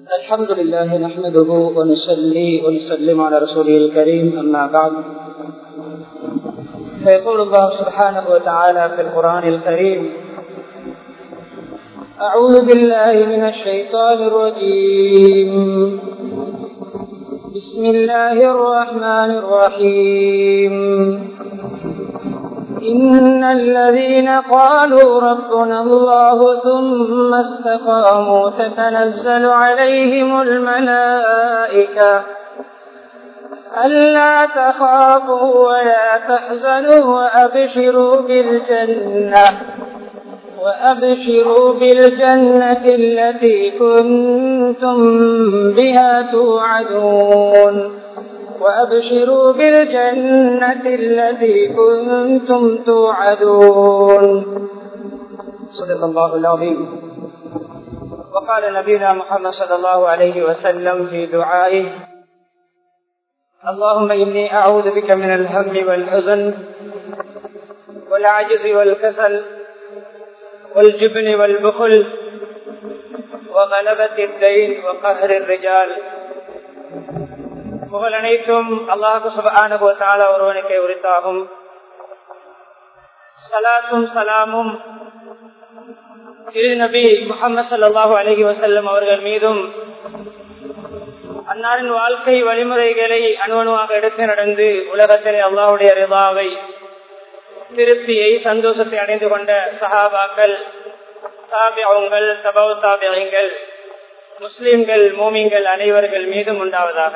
الحمد لله نحمده ونصلي ونسلم على رسوله الكريم أما بعد فيقول الله سبحانه وتعالى في القرآن الكريم أعوذ بالله من الشيطان الرجيم بسم الله الرحمن الرحيم إن الذين قالوا ربنا الله ثم استقاموا تتنزل عليهم الملائكة ألا تخافوا ولا تحزنوا وأبشروا بالجنة وأبشروا بالجنة التي كنتم بها توعدون وأبشروا بالجنة التي كنتم توعدون صدق الله العظيم وقال نبينا محمد صلى الله عليه وسلم في دعائه اللهم إني أعوذ بك من الهم والحزن والعجز والكسل والجبن والبخل وغلبة الدين وقهر الرجال புகழ் அனைத்தும் அல்லாஹு சுபானுபவத்தால ஒருவனுக்கே உரித்தாகும் சலாத்தும் சலாமும் திரு நபி முகமது சல்லாஹூ அலஹி வசல்லம் அவர்கள் மீதும் அன்னாரின் வாழ்க்கை வழிமுறைகளை அணுவணுவாக எடுத்து நடந்து உலகத்திலே அல்லாவுடைய ரிவாவை திருப்தியை சந்தோஷத்தை அடைந்து கொண்ட சஹாபாக்கள் தாபியங்கள் தபவ தாபியங்கள் முஸ்லிம்கள் மோமிங்கள் அனைவர்கள் மீதும் உண்டாவதாக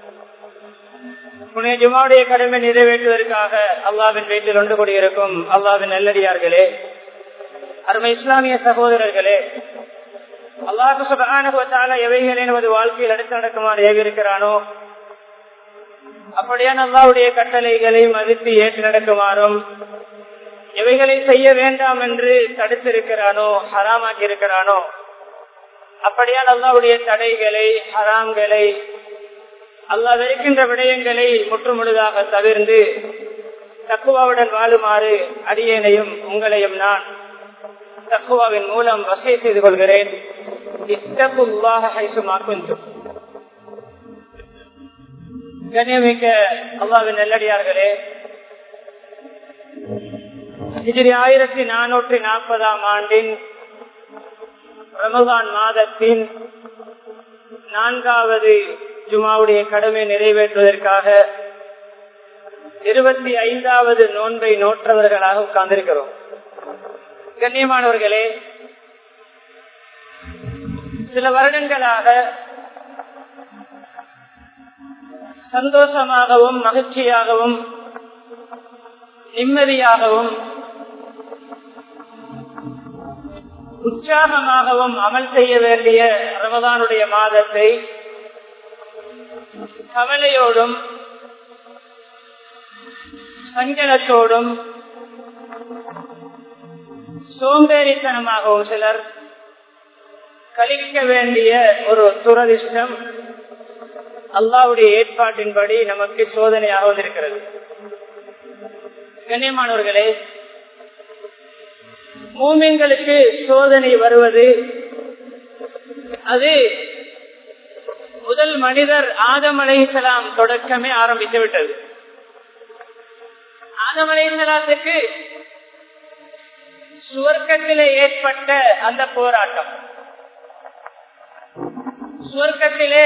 புனே ஜுமாவுடைய கடமை நிறைவேற்றுவதற்காக அல்லாவின் வீட்டில் ஒன்று கூடியிருக்கும் அல்லாவின் நல்லடியார்களே அருமை இஸ்லாமிய சகோதரர்களே அல்லாஹு சுபானுவத்தால எவைகளை நமது வாழ்க்கையில் அடுத்து நடக்குமாறு ஏவிருக்கிறானோ அப்படியான அல்லாவுடைய கட்டளைகளை மதித்து ஏற்று நடக்குமாறும் எவைகளை செய்ய வேண்டாம் என்று தடுத்திருக்கிறானோ ஹராமாக்கி இருக்கிறானோ அப்படியால் அல்லாவுடைய தடைகளை ஹராம்களை அல்லா வெறுக்கின்ற விடயங்களை முற்றுமுழுதாக தவிர்ந்து தக்குவாவுடன் வாழுமாறு அடியேனையும் உங்களையும் நான் தக்குவாவின் மூலம் வசை செய்து கொள்கிறேன் கண்ணியமிக்க அல்லாவின் நெல்லடியார்களே இதிரி ஆயிரத்தி நானூற்றி நாற்பதாம் ஆண்டின் ரமகான் மாதத்தின் நான்காவது ஜுமாவுடைய கடமை நிறைவேற்றுவதற்காக இருபத்தி ஐந்தாவது நோன்பை நோற்றவர்களாக உட்கார்ந்திருக்கிறோம் கண்ணியமானவர்களே சில வருடங்களாக சந்தோஷமாகவும் மகிழ்ச்சியாகவும் நிம்மதியாகவும் உற்சாகமாகவும் அமல் செய்ய வேண்டிய ரமதானுடைய மாதத்தை கவலையோடும் சஞ்சலத்தோடும் சோம்பேறித்தனமாகவும் சிலர் கழிக்க வேண்டிய ஒரு துரதிஷ்டம் அல்லாவுடைய ஏற்பாட்டின்படி நமக்கு சோதனையாக இருக்கிறது கண்ணியமானவர்களே மூமின்களுக்கு சோதனை வருவது அது முதல் மனிதர் ஆதம் அலைசலாம் தொடக்கமே ஆரம்பித்து விட்டது ஆதம் அலைசலாத்துக்கு சுவர்க்கத்திலே ஏற்பட்ட அந்த போராட்டம் சுவர்க்கத்திலே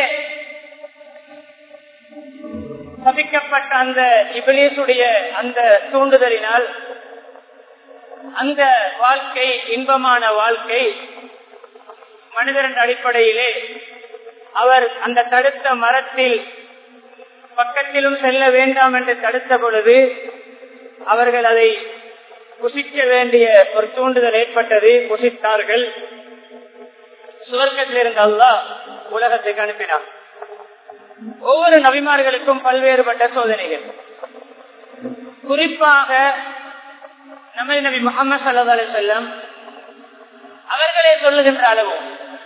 சபிக்கப்பட்ட அந்த இபிலேசுடைய அந்த தூண்டுதலினால் அந்த வாழ்க்கை இன்பமான வாழ்க்கை மனிதரின் அடிப்படையிலே அவர் அந்த தடுத்த மரத்தில் பக்கத்திலும் செல்ல வேண்டாம் என்று தடுத்த பொழுது அவர்கள் அதை புசிக்க வேண்டிய ஒரு தூண்டுதல் ஏற்பட்டது புசித்தார்கள் சுவர்க்கத்தில் இருந்த அல்லா உலகத்துக்கு அனுப்பினார் ஒவ்வொரு நபிமார்களுக்கும் பல்வேறுபட்ட சோதனைகள் குறிப்பாக நமது நபி முகமது சல்லா அலி செல்லம் அவர்களே சொல்லுகின்ற அளவு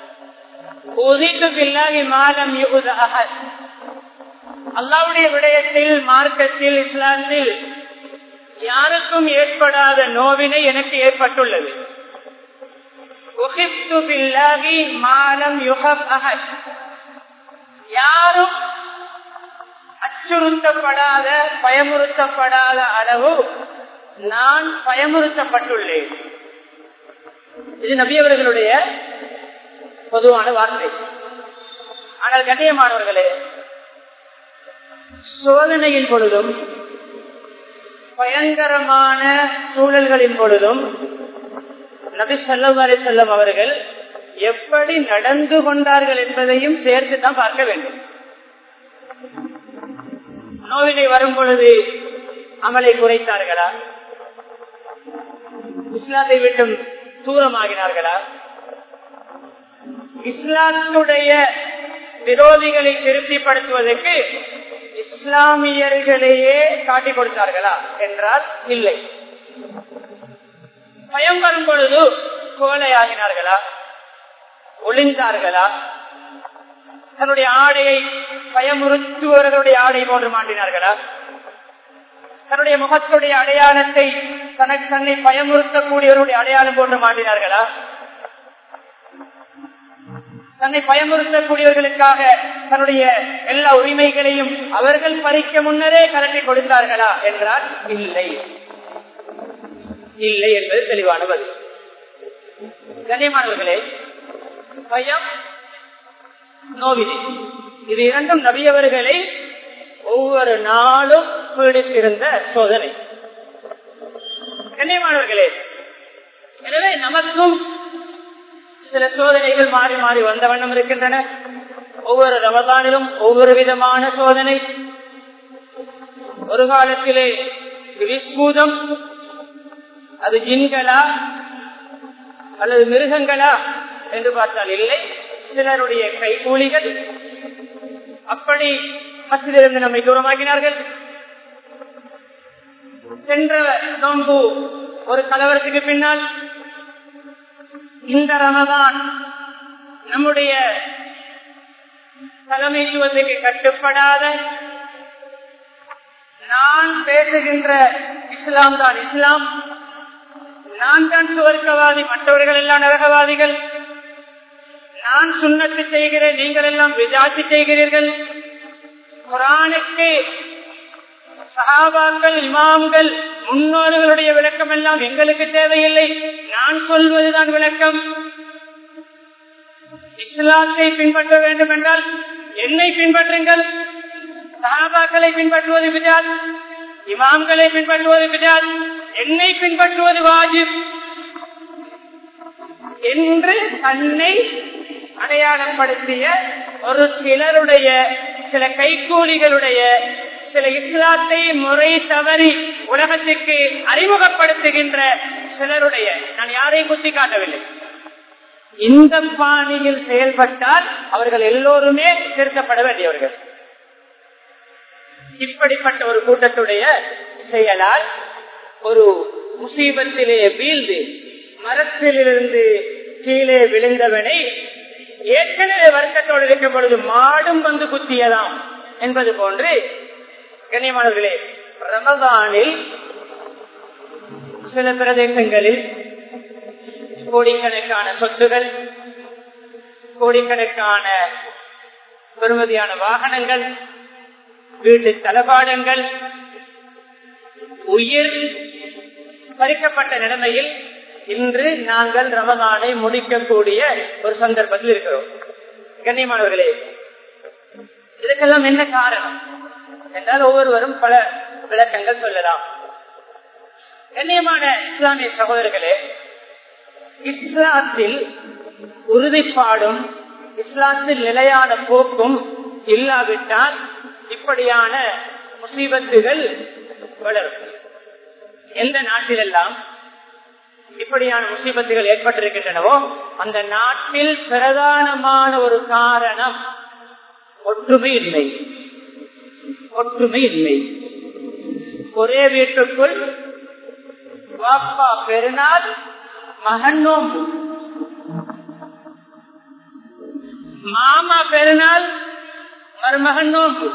அல்லாவுடைய விடயத்தில் மார்க்கத்தில் இஸ்லாத்தில் யாருக்கும் ஏற்படாத நோவினை எனக்கு ஏற்பட்டுள்ளது உஹிப்து பில்லாஹி மாலம் யுஹப் அஹத் யாரும் அச்சுறுத்தப்படாத பயமுறுத்தப்படாத அளவு நான் பயமுறுத்தப்பட்டுள்ளேன் இது நபியவர்களுடைய பொதுவான வார்த்தை ஆனால் கண்ணியமானவர்களே சோதனையின் பொழுதும் பயங்கரமான சூழல்களின் பொழுதும் நபி சல்லம் அலி செல்லம் அவர்கள் எப்படி நடந்து கொண்டார்கள் என்பதையும் சேர்த்து தான் பார்க்க வேண்டும் நோவினை வரும் பொழுது அமலை குறைத்தார்களா இஸ்லாத்தை விட்டும் தூரமாகினார்களா இஸ்லாத்துடைய விரோதிகளை திருப்திப்படுத்துவதற்கு இஸ்லாமியர்களையே காட்டிக் கொடுத்தார்களா என்றால் இல்லை பயம் வரும் பொழுது கோலையாகினார்களா ஒளிந்தார்களா தன்னுடைய ஆடையை பயமுறுத்துவர்களுடைய ஆடை போன்று மாட்டினார்களா தன்னுடைய முகத்துடைய அடையாளத்தை தனக்கு தன்னை பயமுறுத்தக்கூடியவருடைய அடையாளம் போன்று மாட்டினார்களா தன்னை பயமுறுத்தக்கூடியவர்களுக்காக தன்னுடைய எல்லா உரிமைகளையும் அவர்கள் பறிக்க முன்னரே கலட்டி கொடுத்தார்களா என்றால் இல்லை இல்லை என்பது தெளிவான பதில் கண்ணியமானவர்களே பயம் நோவினை இது இரண்டும் நபியவர்களை ஒவ்வொரு நாளும் பீடித்திருந்த சோதனை கண்ணியமானவர்களே எனவே நமக்கும் சில சோதனைகள் மாறி மாறி வந்த வண்ணம் இருக்கின்றன ஒவ்வொரு ரமதானிலும் ஒவ்வொரு விதமான சோதனை ஒரு காலத்திலே விஸ்பூதம் அது ஜின்களா அல்லது மிருகங்களா என்று பார்த்தால் இல்லை சிலருடைய கைகூலிகள் அப்படி மசிலிருந்து நம்மை தூரமாக்கினார்கள் சென்ற நோன்பு ஒரு கலவரத்துக்கு பின்னால் இந்த ரமதான் நம்முடைய தலைமைத்துவத்துக்கு கட்டுப்படாத நான் பேசுகின்ற இஸ்லாம் தான் இஸ்லாம் நான் தான் சுவர்க்கவாதி மற்றவர்கள் எல்லாம் நரகவாதிகள் நான் சுண்ணத்து செய்கிறேன் நீங்கள் எல்லாம் விஜாத்தி செய்கிறீர்கள் குரானுக்கு சகாபாக்கள் இமாம்கள் முன்னோர்களுடைய விளக்கம் எல்லாம் எங்களுக்கு தேவையில்லை நான் சொல்வதுதான் விளக்கம் இஸ்லாத்தை பின்பற்ற வேண்டும் என்றால் என்னை பின்பற்றுங்கள் சகாபாக்களை பின்பற்றுவது விஜாத் இமாம்களை பின்பற்றுவது விஜாத் என்னை பின்பற்றுவது வாஜிப் என்று தன்னை அடையாளப்படுத்திய ஒரு சிலருடைய சில கைகூலிகளுடைய சில இஸ்லாத்தை முறை தவறி உலகத்திற்கு அறிமுகப்படுத்துகின்ற சிலருடைய நான் யாரையும் குத்தி காட்டவில்லை இந்த பாணியில் செயல்பட்டால் அவர்கள் எல்லோருமே திருத்தப்பட வேண்டியவர்கள் இப்படிப்பட்ட ஒரு கூட்டத்துடைய செயலால் ஒரு முசீபத்திலே வீழ்ந்து மரத்திலிருந்து கீழே விழுந்தவனை ஏற்கனவே வருத்தத்தோடு இருக்கும் பொழுது மாடும் வந்து குத்தியதாம் என்பது போன்று கண்ணியமானவர்களே ரமதானில் சில பிரதேசங்களில் கோடிக்கணக்கான சொத்துகள் கோடிக்கணக்கான பெருமதியான வாகனங்கள் வீட்டு தளபாடங்கள் உயிர் பறிக்கப்பட்ட நிலைமையில் இன்று நாங்கள் ரமதானை முடிக்கக்கூடிய ஒரு சந்தர்ப்பத்தில் இருக்கிறோம் கண்ணியமானவர்களே இதுக்கெல்லாம் என்ன காரணம் என்றால் ஒவ்வொருவரும் பல விளக்கங்கள் சொல்லலாம் கண்ணியமான இஸ்லாமிய சகோதரர்களே இஸ்லாத்தில் உறுதிப்பாடும் இஸ்லாத்தில் நிலையான போக்கும் இல்லாவிட்டால் இப்படியான முசீபத்துகள் வளரும் எந்த நாட்டிலெல்லாம் இப்படியான முசீபத்துகள் ஏற்பட்டிருக்கின்றனவோ அந்த நாட்டில் பிரதானமான ஒரு காரணம் ஒற்றுமை இல்லை ஒற்றுமை இல்லை ஒரே வீட்டுக்குள் வாப்பா பெருநாள் மகன் நோம்பு மாமா பெருநாள் மருமகன் நோம்பு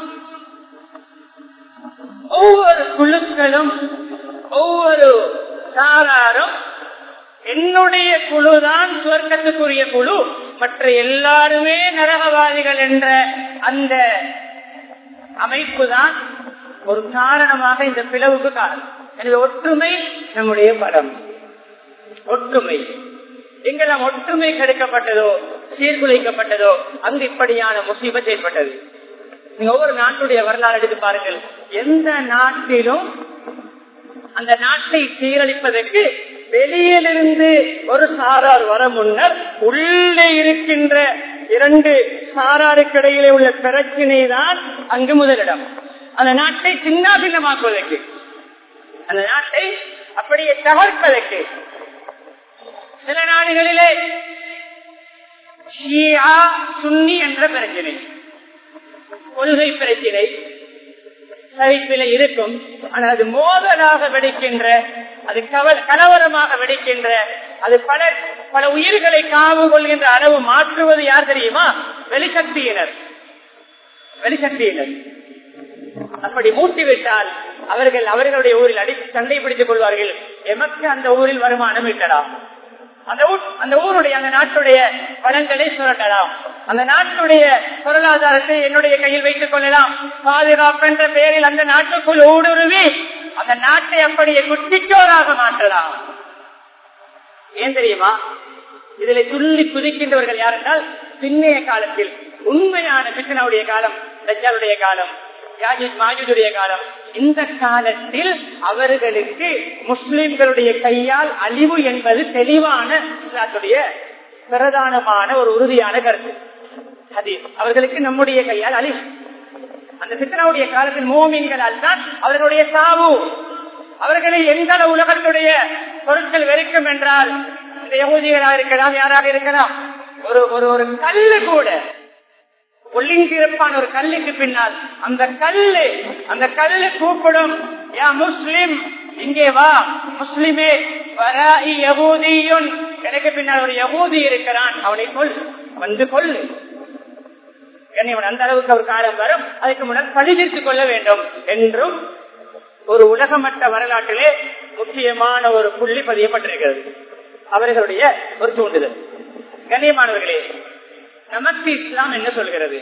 ஒவ்வொரு குழுக்களும் ஒவ்வொரு சாராரும் என்னுடைய குழுதான் சுவர்க்கத்துக்குரிய குழு மற்ற எல்லாருமே நரகவாதிகள் என்ற அந்த அமைப்பு தான் ஒரு காரணமாக இந்த பிளவுக்கு காரணம் எனவே ஒற்றுமை நம்முடைய பலம் ஒற்றுமை எங்கெல்லாம் ஒற்றுமை கெடுக்கப்பட்டதோ சீர்குலைக்கப்பட்டதோ அங்கு இப்படியான முசீபத் ஏற்பட்டது நீங்க ஒவ்வொரு நாட்டுடைய வரலாறு எடுத்து பாருங்கள் எந்த நாட்டிலும் அந்த நாட்டை சீரழிப்பதற்கு வெளியிலிருந்து ஒரு சாரார் வர முன்னர் உள்ளே இருக்கின்ற இரண்டு சாராருக்கு இடையிலே உள்ள பிரச்சினை தான் அங்கு முதலிடம் அந்த நாட்டை சின்ன பின்னமாக்குவதற்கு அந்த நாட்டை அப்படியே தகர்ப்பதற்கு சில நாடுகளிலே ஷியா சுன்னி என்ற பிரச்சனை கொள்கை பிரச்சனை சரிப்பில இருக்கும் ஆனால் அது மோதலாக வெடிக்கின்ற அது கவ கலவரமாக வெடிக்கின்ற அது பல பல உயிர்களை காவு கொள்கின்ற அளவு மாற்றுவது யார் தெரியுமா வெளிசக்தியினர் வெளிசக்தியினர் அப்படி மூட்டிவிட்டால் அவர்கள் அவர்களுடைய ஊரில் அடி சண்டை பிடித்துக் கொள்வார்கள் எமக்கு அந்த ஊரில் வருமானம் ஈட்டலாம் அந்த ஊர் அந்த ஊருடைய அந்த நாட்டுடைய வளங்களை சுரண்டலாம் அந்த நாட்டுடைய பொருளாதாரத்தை என்னுடைய கையில் வைத்துக் கொள்ளலாம் பாதுகாப்பு என்ற பெயரில் அந்த நாட்டுக்குள் ஊடுருவி அந்த நாட்டை அப்படியே குட்டிச்சோராக மாற்றலாம் ஏன் தெரியுமா இதில் துள்ளி குதிக்கின்றவர்கள் யார் என்றால் பின்னைய காலத்தில் உண்மையான பித்தனுடைய காலம் தஜாலுடைய காலம் மாஜுடைய காலம் இந்த காலத்தில் அவர்களுக்கு முஸ்லிம்களுடைய கையால் அழிவு என்பது தெளிவான இஸ்லாத்துடைய பிரதானமான ஒரு உறுதியான கருத்து அது அவர்களுக்கு நம்முடைய கையால் அழிவு அந்த சித்தனாவுடைய காலத்தில் மோமீன்களால் தான் அவர்களுடைய சாவு அவர்களை எந்த உலகத்துடைய பொருட்கள் வெறுக்கும் என்றால் இந்த யகுதிகளாக இருக்கலாம் யாராக இருக்கலாம் ஒரு ஒரு ஒரு கல்லு கூட ஒளிந்திருப்பான் ஒரு கல்லுக்கு பின்னால் அந்த கல்லு அந்த கல்லு கூப்பிடும் யா முஸ்லிம் இங்கே வா முஸ்லிமே யகூதியுன் எனக்கு பின்னால் ஒரு யகூதி இருக்கிறான் அவனை கொல் வந்து கொல்லு கண்ணியவன் அந்த அளவுக்கு ஒரு காலம் வரும் அதுக்கு முன்னர் பழிதீர்த்துக் கொள்ள வேண்டும் என்றும் ஒரு உலகமட்ட வரலாற்றிலே முக்கியமான ஒரு புள்ளி பதியப்பட்டிருக்கிறது அவர்களுடைய ஒரு தூண்டுதல் கண்ணியமானவர்களே நமக்கு இஸ்லாம் என்ன சொல்கிறது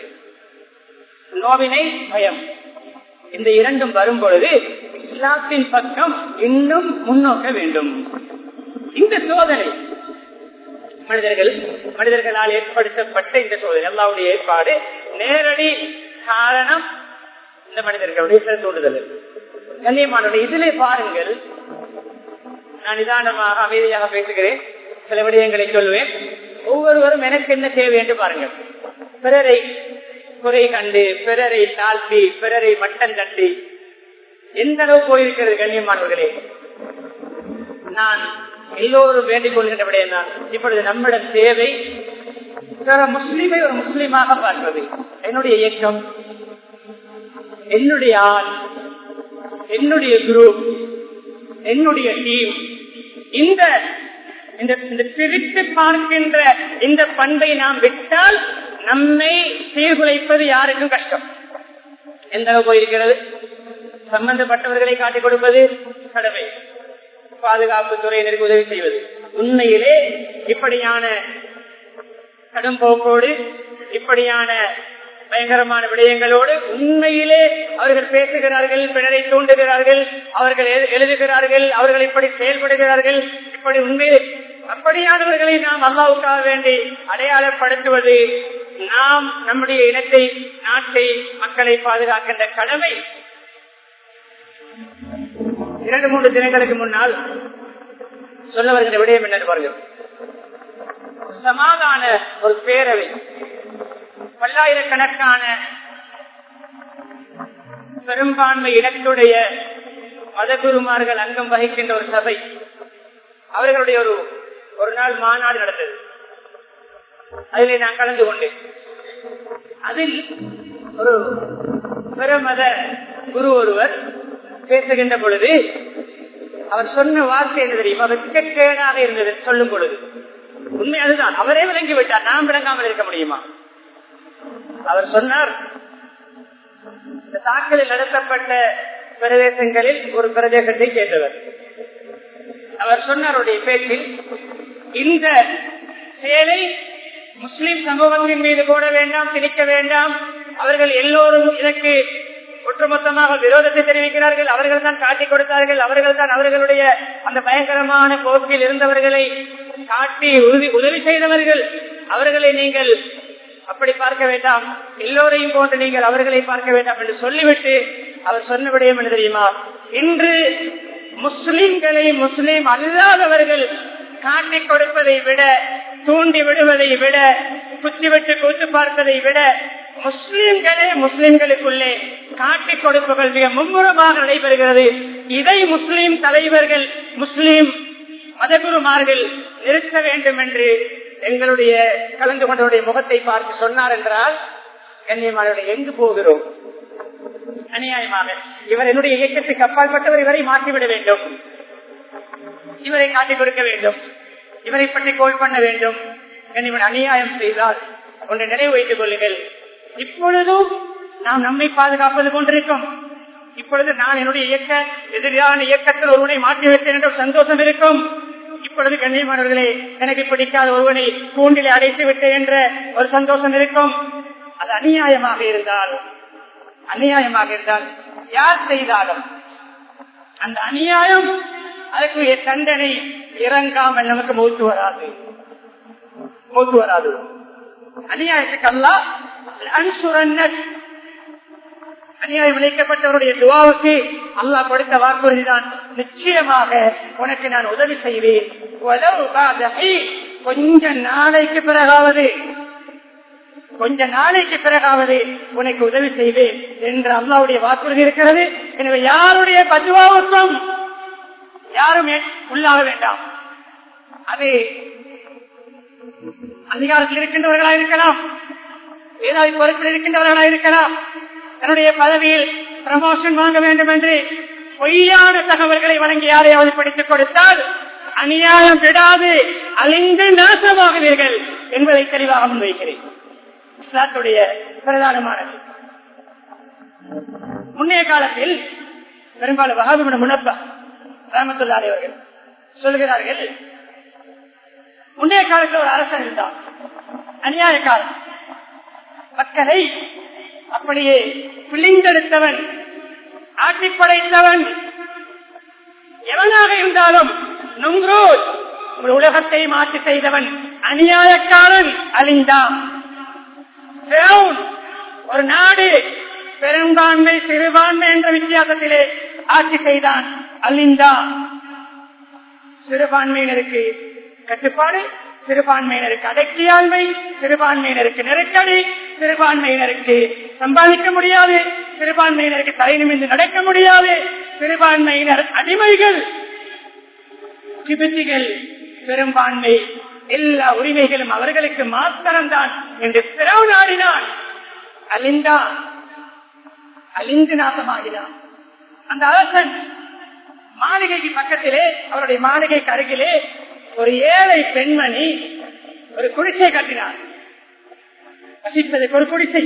நோவினை பயம் இந்த இரண்டும் வரும் பொழுது இஸ்லாத்தின் பக்கம் இன்னும் முன்னோக்க வேண்டும் இந்த சோதனை மனிதர்கள் மனிதர்களால் ஏற்படுத்தப்பட்ட இந்த சோதனை எல்லாவுடைய ஏற்பாடு நேரடி காரணம் இந்த மனிதர்களுடைய சில தூண்டுதல் கண்ணியமானவர்கள் இதிலே பாருங்கள் நான் நிதானமாக அமைதியாக பேசுகிறேன் சில விடயங்களை சொல்லுவேன் ஒவ்வொருவரும் எனக்கு என்ன தேவை என்று பாருங்கள் பிறரை குறை கண்டு பிறரை தாழ்த்தி பிறரை மட்டம் தட்டி எந்த அளவு போயிருக்கிறது கண்ணியமானவர்களே நான் எல்லோரும் வேண்டிக் கொள்கின்ற விடயம் தான் இப்பொழுது நம்மிடம் தேவை முஸ்லீமை ஒரு முஸ்லீமாக பார்ப்பது என்னுடைய இயக்கம் என்னுடைய ஆள் என்னுடைய குரூப் என்னுடைய டீம் இந்த இந்த பிரித்து பார்க்கின்ற இந்த பண்பை நாம் விட்டால் நம்மை சீர்குலைப்பது யாருக்கும் கஷ்டம் எந்த அளவு போயிருக்கிறது சம்பந்தப்பட்டவர்களை காட்டிக் கொடுப்பது கடமை பாதுகாப்பு துறையினருக்கு உதவி செய்வது உண்மையிலே இப்படியான கடும் போக்கோடு இப்படியான பயங்கரமான விடயங்களோடு உண்மையிலே அவர்கள் பேசுகிறார்கள் பிறரை தூண்டுகிறார்கள் அவர்கள் எழுதுகிறார்கள் அவர்கள் இப்படி செயல்படுகிறார்கள் இப்படி உண்மையிலே அப்படியானவர்களை நாம் அல்லாவுக்காக வேண்டி அடையாளப்படுத்துவது நாம் நம்முடைய இனத்தை நாட்டை மக்களை பாதுகாக்கின்ற கடமை இரண்டு மூன்று தினங்களுக்கு முன்னால் சொல்ல வருகிற விடயம் என்ன பாருங்கள் சமாதான ஒரு பேரவை பல்லாயிரக்கணக்கான பெரும்பான்மை இடத்துடைய மதகுருமார்கள் அங்கம் வகிக்கின்ற ஒரு சபை அவர்களுடைய ஒரு ஒரு நாள் மாநாடு நடந்தது அதிலே நான் கலந்து கொண்டேன் அதில் ஒரு பிரமத குரு ஒருவர் பேசுகின்ற பொழுது அவர் சொன்ன வார்த்தை என்ன தெரியுமா வெட்கக்கேடாக இருந்தது சொல்லும் பொழுது உண்மை அதுதான் அவரே விளங்கி விட்டார் நாம் விளங்காமல் இருக்க முடியுமா அவர் சொன்னார் இந்த தாக்குதல் நடத்தப்பட்ட பிரதேசங்களில் ஒரு பிரதேசத்தை சேர்ந்தவர் அவர் சொன்னாருடைய பேச்சில் இந்த செயலை முஸ்லிம் சமூகத்தின் மீது போட வேண்டாம் திணிக்க வேண்டாம் அவர்கள் எல்லோரும் இதற்கு ஒட்டுமொத்தமாக விரோதத்தை தெரிவிக்கிறார்கள் அவர்கள் தான் காட்டிக் கொடுத்தார்கள் அவர்கள் தான் அவர்களுடைய அந்த பயங்கரமான போக்கில் இருந்தவர்களை காட்டி உதவி உதவி செய்தவர்கள் அவர்களை நீங்கள் அப்படி பார்க்க வேண்டாம் எல்லோரையும் போன்று நீங்கள் அவர்களை பார்க்க வேண்டாம் என்று சொல்லிவிட்டு அவர் சொன்ன விடயம் என்ன தெரியுமா இன்று முஸ்லிம்களை முஸ்லிம் அல்லாதவர்கள் காட்டிக் கொடுப்பதை விட தூண்டி விடுவதை விட குத்திவிட்டு கூத்து பார்ப்பதை விட முஸ்லிம்களே முஸ்லிம்களுக்குள்ளே காட்டிக் கொடுப்புகள் மிக மும்முரமாக நடைபெறுகிறது இதை முஸ்லிம் தலைவர்கள் முஸ்லிம் மதகுருமார்கள் நிறுத்த வேண்டும் என்று எங்களுடைய கலந்து கொண்டவருடைய முகத்தை பார்த்து சொன்னார் என்றால் கண்ணியமானவர்கள் எங்கு போகிறோம் அநியாயமாக இவர் என்னுடைய இயக்கத்துக்கு அப்பாற்பட்டவர் இவரை மாற்றிவிட வேண்டும் இவரை காட்டிக் கொடுக்க வேண்டும் இவரை பற்றி கோல் பண்ண வேண்டும் இவன் அநியாயம் செய்தால் ஒன்றை நினைவு வைத்துக் கொள்ளுங்கள் இப்பொழுதும் நாம் நம்மை பாதுகாப்பது கொண்டிருக்கும் இப்பொழுது நான் என்னுடைய இயக்க எதிரான இயக்கத்தில் ஒருவனை மாற்றிவிட்டேன் என்ற சந்தோஷம் இருக்கும் இப்பொழுது கண்ணியமானவர்களே எனக்கு பிடிக்காத ஒருவனை கூண்டிலே அடைத்து விட்டேன் என்ற ஒரு சந்தோஷம் இருக்கும் அது அநியாயமாக இருந்தால் அநியாயமாக இருந்தால் யார் செய்தாலும் அந்த அநியாயம் அதற்குரிய தண்டனை இறங்காமல் நமக்கு மூத்து வராது மூத்து வராது அநியாயத்துக்கு அல்ல அன்சுரன் அநியாயம் இழைக்கப்பட்டவருடைய துவாவுக்கு அல்லாஹ் கொடுத்த வாக்குறுதிதான் நிச்சயமாக உனக்கு நான் உதவி செய்வேன் கொஞ்ச நாளைக்கு பிறகாவது கொஞ்ச நாளைக்கு பிறகாவது உனக்கு உதவி செய்வேன் என்று அல்லாவுடைய வாக்குறுதி இருக்கிறது எனவே யாருடைய பதுவாவுக்கும் யாரும் உள்ளாக வேண்டாம் அது அதிகாரத்தில் இருக்கின்றவர்களாக இருக்கலாம் ஏதாவது பொறுப்பில் இருக்கின்றவர்களாக இருக்கலாம் தன்னுடைய பதவியில் ப்ரமோஷன் வாங்க வேண்டும் என்று பொய்யான தகவல்களை வழங்கி யாரையாவது படித்துக் கொடுத்தால் அநியாயம் விடாது அழிந்து நாசமாகுவீர்கள் என்பதை தெளிவாக முன்வைக்கிறேன் இஸ்லாத்துடைய பிரதானமானது முன்னைய காலத்தில் பெரும்பாலும் வகாபிமன முனப்பா ரஹமத்துல்லாரி அவர்கள் சொல்கிறார்கள் முன்னைய காலத்தில் ஒரு அரசன் இருந்தான் அநியாயக்காரன் மக்களை அப்படியே பிழிந்தெடுத்தவன் ஆட்சி படைத்தவன் எவனாக இருந்தாலும் நுங்ரோத் ஒரு உலகத்தை மாற்றி செய்தவன் அநியாயக்காரன் அழிந்தான் ஒரு நாடு பெரும்பான்மை சிறுபான்மை என்ற வித்தியாசத்திலே ஆட்சி செய்தான் அழிந்தான் சிறுபான்மையினருக்கு கட்டுப்பாடு சிறுபான்மையினருக்கு அடக்கியாண்மை சிறுபான்மையினருக்கு நெருக்கடி சிறுபான்மையினருக்கு சம்பாதிக்க முடியாது சிறுபான்மையினருக்கு தலை நிமிந்து நடக்க முடியாது சிறுபான்மையினர் அடிமைகள் திபெத்திகள் பெரும்பான்மை எல்லா உரிமைகளும் அவர்களுக்கு மாத்திரம்தான் என்று பிறவு நாடினான் அழிந்தான் அழிந்து நாசமாகினான் அந்த அரசன் மாளிகைக்கு பக்கத்திலே அவருடைய மாளிகைக்கு அருகிலே ஒரு ஏழை பெண்மணி ஒரு குடிசை கட்டினார் வசிப்பதற்கு ஒரு குடிசை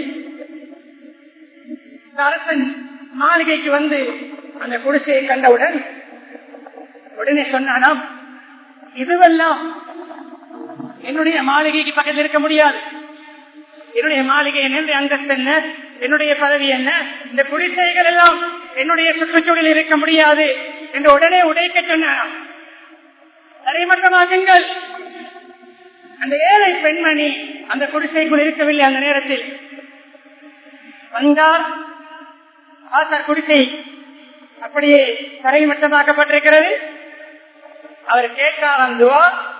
இந்த அரசன் மாளிகைக்கு வந்து அந்த குடிசையை கண்டவுடன் உடனே சொன்னானாம் இதுவெல்லாம் என்னுடைய மாளிகைக்கு பக்கத்தில் இருக்க முடியாது என்னுடைய மாளிகை என்ன அந்தஸ்து என்ன என்னுடைய பதவி என்ன இந்த குடிசைகள் எல்லாம் என்னுடைய சுற்றுச்சூழலில் இருக்க முடியாது என்று உடனே உடைக்க சொன்னான் தரைமட்டமாகுங்கள் அந்த ஏழை பெண்மணி அந்த குடிசைக்குள் இருக்கவில்லை அந்த நேரத்தில் வந்தார் ஆசார் குடிசை அப்படியே தரைமட்டமாக்கப்பட்டிருக்கிறது அவர் கேட்டார் அந்துவா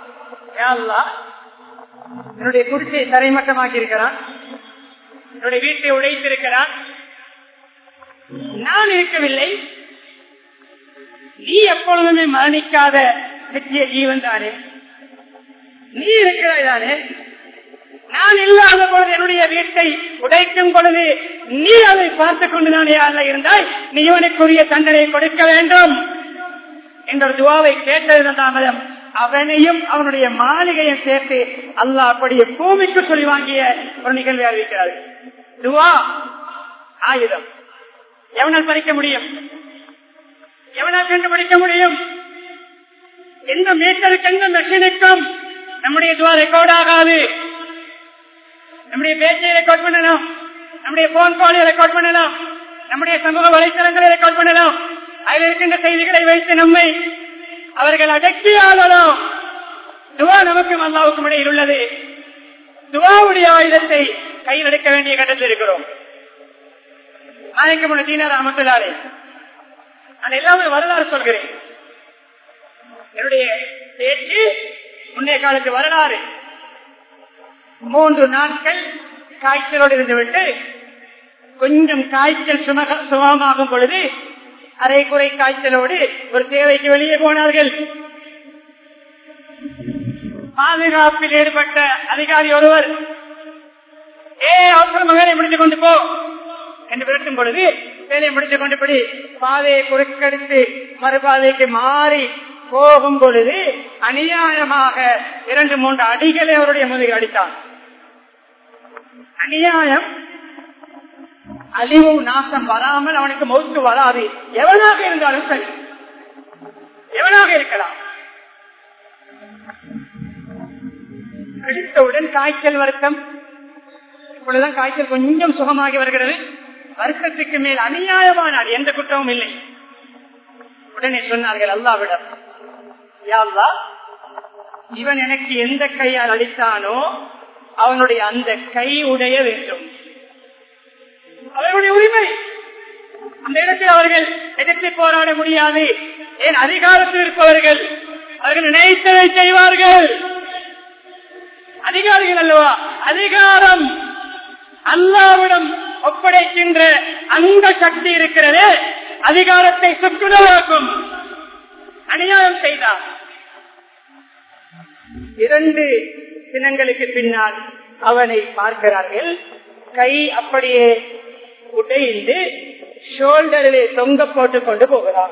என்னுடைய குடிசையை தரைமட்டமாக்கி இருக்கிறான் என்னுடைய வீட்டை உடைத்திருக்கிறான் நான் இருக்கவில்லை நீ எப்பொழுதுமே மரணிக்காத நிச்சய ஜீவன் தானே நீ இருக்கிறாய் தானே நான் இல்லாத பொழுது என்னுடைய வீட்டை உடைக்கும் பொழுது நீ அதை பார்த்துக் கொண்டு நான் யாரில் இருந்தாய் நீ இவனுக்குரிய தண்டனை கொடுக்க வேண்டும் என்ற துவாவை கேட்டது தாமதம் அவனையும் அவனுடைய மாளிகையும் சேர்த்து அல்லாஹ் அப்படியே பூமிக்கு சொல்லி வாங்கிய ஒரு நிகழ்வை அறிவிக்கிறார் துவா ஆயுதம் எவனால் பறிக்க முடியும் எவனால் கண்டுபிடிக்க முடியும் எந்த மீட்டருக்கு எந்த மெஷினுக்கும் நம்முடைய துவா ரெக்கார்ட் ஆகாது நம்முடைய பேச்சை ரெக்கார்ட் பண்ணலாம் நம்முடைய போன் காலை ரெக்கார்ட் பண்ணலாம் நம்முடைய சமூக வலைத்தளங்களை ரெக்கார்ட் பண்ணலாம் அதில் இருக்கின்ற செய்திகளை வைத்து நம்மை அவர்கள் அடக்கி ஆளலாம் துவா நமக்கும் அல்லாவுக்கும் இடையில் உள்ளது துவாவுடைய ஆயுதத்தை கையில் எடுக்க வேண்டிய கட்டத்தில் இருக்கிறோம் நாளைக்கு முன்ன தீனார் அமர்த்தலாரே நான் எல்லாமே வரலாறு சொல்கிறேன் என்னுடைய பேச்சு முன்னைய காலத்து வரலாறு மூன்று நாட்கள் காய்ச்சலோடு இருந்துவிட்டு கொஞ்சம் காய்ச்சல் சுமக சுகமாகும் பொழுது அரை குறை காய்ச்சலோடு ஒரு தேவைக்கு வெளியே போனார்கள் பாதுகாப்பில் ஈடுபட்ட அதிகாரி ஒருவர் ஏ அவசரம் வேலை முடித்துக் கொண்டு போ என்று விரட்டும் பொழுது வேலையை முடித்துக் கொண்டுபடி பாதையை குறுக்கெடுத்து மறுபாதைக்கு மாறி போகும் பொழுது அநியாயமாக இரண்டு மூன்று அடிகளை அவருடைய முதுகில் அடித்தார் அநியாயம் அழிவு நாசம் வராமல் அவனுக்கு மௌத்து வராது எவனாக இருந்தாலும் சரி எவனாக இருக்கலாம் அடித்தவுடன் காய்ச்சல் வருத்தம் இப்பொழுதுதான் காய்ச்சல் கொஞ்சம் சுகமாகி வருகிறது வருத்தத்துக்கு மேல் அநியாயமானார் எந்த குற்றமும் இல்லை உடனே சொன்னார்கள் அல்லாவிடம் யாழ்லா இவன் எனக்கு எந்த கையால் அடித்தானோ அவனுடைய அந்த கை உடைய வேண்டும் அவர்களுடைய உரிமை அந்த இடத்தில் அவர்கள் எதிர்த்து போராட முடியாது ஏன் அதிகாரத்தில் இருப்பவர்கள் அவர்கள் நினைத்ததை செய்வார்கள் அதிகாரிகள் அல்லவா அதிகாரம் அல்லாவிடம் ஒப்படைக்கின்ற அந்த சக்தி இருக்கிறது அதிகாரத்தை சுற்றுலாக்கும் அநியாயம் செய்தார் இரண்டு தினங்களுக்கு பின்னால் அவனை பார்க்கிறார்கள் கை அப்படியே உடைந்து ஷோல்டரிலே தொங்க போட்டு கொண்டு போகிறான்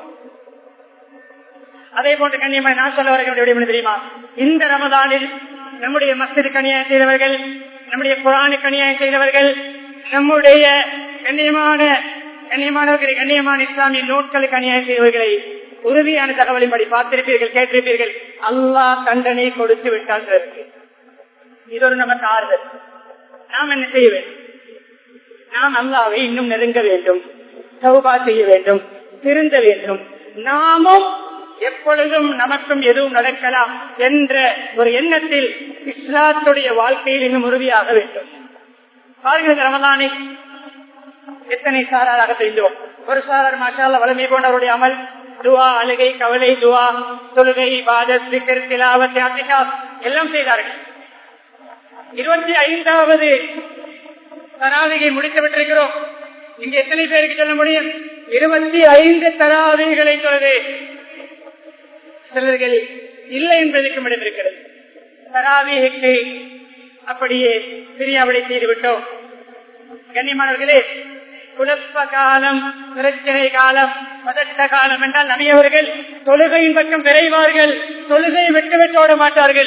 அதே போன்று கண்ணியமாக நான் சொல்ல வர தெரியுமா இந்த ரமதானில் நம்முடைய மஸ்திற்கு அநியாயம் செய்தவர்கள் நம்முடைய புராணுக்கு அநியாயம் செய்தவர்கள் நம்முடைய கண்ணியமான கண்ணியமானவர்களை கண்ணியமான இஸ்லாமிய நோட்களுக்கு அநியாயம் செய்தவர்களை உறுதியான தகவலின்படி பார்த்திருப்பீர்கள் கேட்டிருப்பீர்கள் அல்லாஹ் தண்டனை கொடுத்து விட்டால் இது ஒரு நமக்கு ஆறுதல் நாம் என்ன செய்ய வேண்டும் நாம் அல்லாவை இன்னும் நெருங்க வேண்டும் சௌபா செய்ய வேண்டும் திருந்த வேண்டும் நாமும் எப்பொழுதும் நமக்கும் எதுவும் நடக்கலாம் என்ற ஒரு எண்ணத்தில் இஸ்லாத்துடைய வாழ்க்கையில் இன்னும் உறுதியாக வேண்டும் பாருங்கள் ரமலானை எத்தனை சாராராக செய்தோம் ஒரு சாரார் மாஷால வலிமை கொண்டவருடைய அமல் துவா அழுகை கவலை துவா தொழுகை பாதத் சிக்கர் திலாவத் யாத்திகா எல்லாம் செய்தார்கள் இருபத்தி ஐந்தாவது தராவிகை முடித்து விட்டிருக்கிறோம் இங்க எத்தனை பேருக்கு சொல்ல முடியும் இருபத்தி ஐந்து தராவிகளை தொழுது சிலர்கள் இல்லை என்பதற்கும் இடம் இருக்கிறது தராவிகைக்கு அப்படியே பிரியாவிடை செய்து விட்டோம் கண்ணியமானவர்களே குழப்ப காலம் பிரச்சனை காலம் பதட்ட காலம் என்றால் நபியவர்கள் தொழுகையின் பக்கம் விரைவார்கள் தொழுகை விட்டு விட்டு ஓட மாட்டார்கள்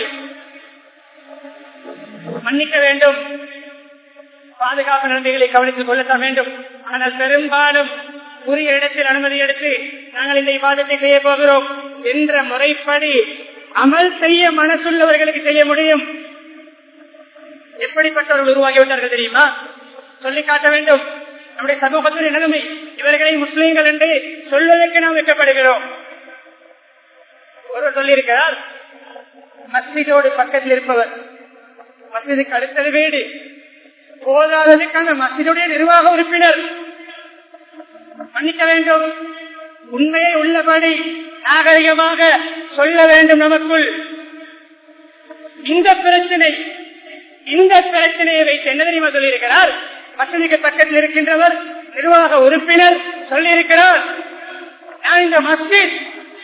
மன்னிக்க வேண்டும் பாதுகாப்பு நன்மைகளை கவனித்துக் கொள்ளத்தான் வேண்டும் ஆனால் பெரும்பாலும் உரிய இடத்தில் அனுமதி எடுத்து நாங்கள் இந்த விவாதத்தை செய்ய போகிறோம் என்ற முறைப்படி அமல் செய்ய மனசுள்ளவர்களுக்கு செய்ய முடியும் எப்படிப்பட்டவர்கள் உருவாகிவிட்டார்கள் தெரியுமா சொல்லி காட்ட வேண்டும் நம்முடைய சமூகத்துடைய நிலைமை இவர்களை முஸ்லீம்கள் என்று சொல்வதற்கு நாம் வைக்கப்படுகிறோம் ஒருவர் சொல்லியிருக்கிறார் மஸ்ஜிதோடு பக்கத்தில் இருப்பவர் மஸ்ஜிதுக்கு அடுத்தது வீடு போதாததுக்கான மஸ்ஜிதுடைய நிர்வாக உறுப்பினர் மன்னிக்க வேண்டும் உண்மையை உள்ளபடி நாகரிகமாக சொல்ல வேண்டும் நமக்குள் இந்த பிரச்சனை இந்த பிரச்சனையை வைத்து என்ன தெரியுமா சொல்லியிருக்கிறார் மசதிக்கு பக்கத்தில் இருக்கின்றவர் நிர்வாக உறுப்பினர் சொல்லியிருக்கிறார் நான் இந்த மஸ்ஜித்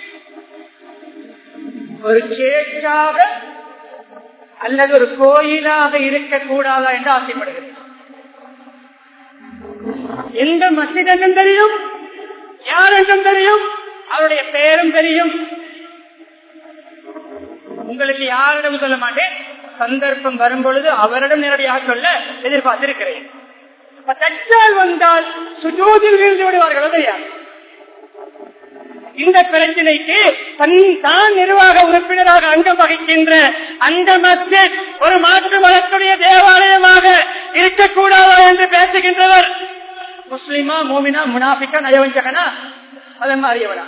ஒரு சேச்சாக அல்லது ஒரு கோயிலாக இருக்கக்கூடாதா என்று ஆசைப்படுகிறேன் எந்த மஸ்ஜித் என்றும் தெரியும் யார் என்றும் தெரியும் அவருடைய பெயரும் தெரியும் உங்களுக்கு யாரிடம் சொல்ல மாட்டேன் சந்தர்ப்பம் வரும் பொழுது அவரிடம் நேரடியாக சொல்ல எதிர்பார்த்திருக்கிறேன் தச்சால் வந்தால் சுஜோதில் இருந்து விடுவார்கள் அதையா இந்த பிரச்சனைக்கு தன் தான் நிர்வாக உறுப்பினராக அங்கம் வகிக்கின்ற அந்த மஸ்ஜித் ஒரு மாற்று மதத்துடைய தேவாலயமாக இருக்கக்கூடாதா என்று பேசுகின்றவர் முஸ்லிமா மோமினா முனாபிக்கா நயவஞ்சகனா அதன் மாறியவனா